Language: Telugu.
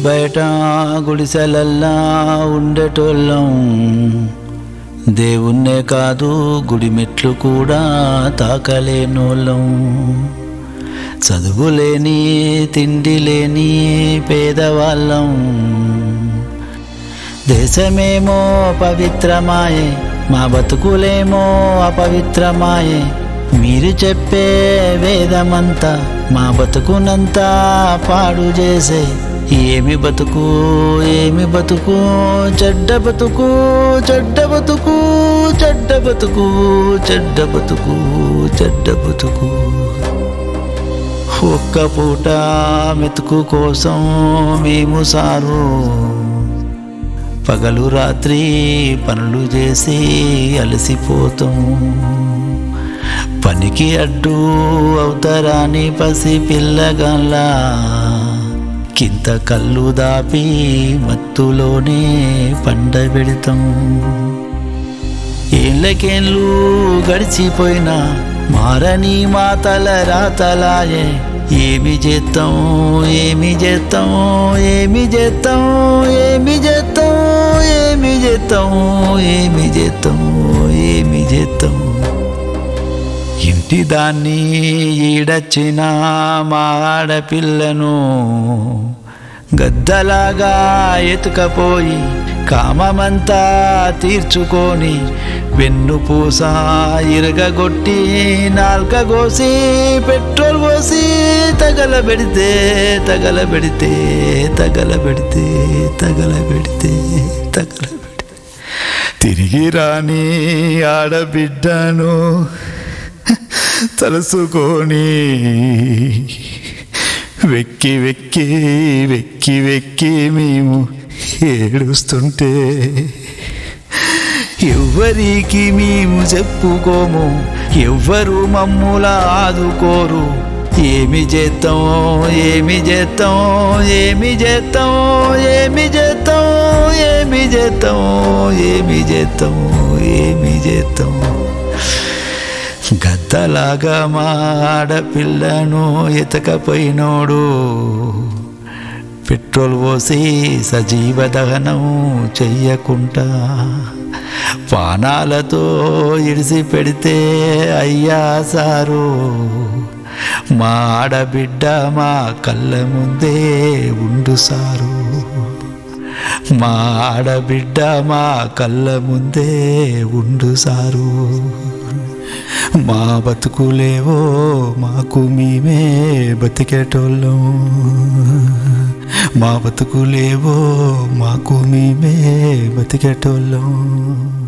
బయట గుడిసెలల్లా ఉండేటోళ్ళం దేవుణ్ణే కాదు గుడి మెట్లు కూడా తాకలేనోళ్ళం చదువులేని తిండి లేని పేదవాళ్ళం దేశమేమో పవిత్రమాయే మా బతుకులేమో అపవిత్రమాయే మీరు చెప్పే వేదమంతా మా బతుకునంతా పాడు చేసే ఏమి బతుకు ఏమి బతుకు చెడ్డ బతుకు చెడ్డ బతుకు చెడ్డ బతుకు చెడ్డ బతుకు చెడ్డ బతుకు ఒక్క పూట మెతుకు కోసం మేము సారు పగలు రాత్రి పనులు చేసి అలసిపోతాం పనికి అడ్డు అవుతారాని పసి పిల్లగల్లా కింత కళ్ళు దాపి మత్తులోనే పండ పెడతాం ఏళ్ళకేళ్ళు గడిచిపోయినా మారని మా తల రాతలాయే ఏమి చేస్తాం ఏమి చేస్తాం ఏమి చేస్తాం ఏమి చేస్తాం ఏమి చేస్తాం ఏమి చేస్తాం ఏమి చేస్తాం ఇంటి దాన్ని ఈడచ్చిన మా ఆడపిల్లను గద్దలాగా ఎతుకపోయి కామమంతా తీర్చుకొని వెన్నుపూస ఇరగగొట్టి నాల్క కోసి పెట్రోల్ పోసి తగలబెడితే తగలబెడితే తగలబెడితే తగలబెడితే తగలబెడితే తిరిగి రాని ఆడబిడ్డను తలుసుకొని వెక్కి వెక్కి వెక్కి వెక్కి మేము ఏడుస్తుంటే ఎవ్వరికి మేము చెప్పుకోము ఎవ్వరు మమ్ముల ఆదుకోరు ఏమి చేస్తాం ఏమి చేస్తాం ఏమి చేస్తాం ఏమి చేస్తాం ఏమి చేస్తాం ఏమి చేస్తాం ఏమి చేస్తాం గద్దలాగా మా ఆడపిల్లను ఎతకపోయినోడు పెట్రోల్ పోసి సజీవ దహనం చెయ్యకుండా పానాలతో ఇడిసి పెడితే అయ్యా సారు మా ఆడబిడ్డ మా కళ్ళ ముందే ఉండు సారు మా ఆడబిడ్డ మా కళ్ళ ముందే ఉండు సారు మా బతుకులేవో మాకు మేమే బతికేటోళ్ళం మా బతుకులేవో మాకు మేమే బతికేటోళ్ళం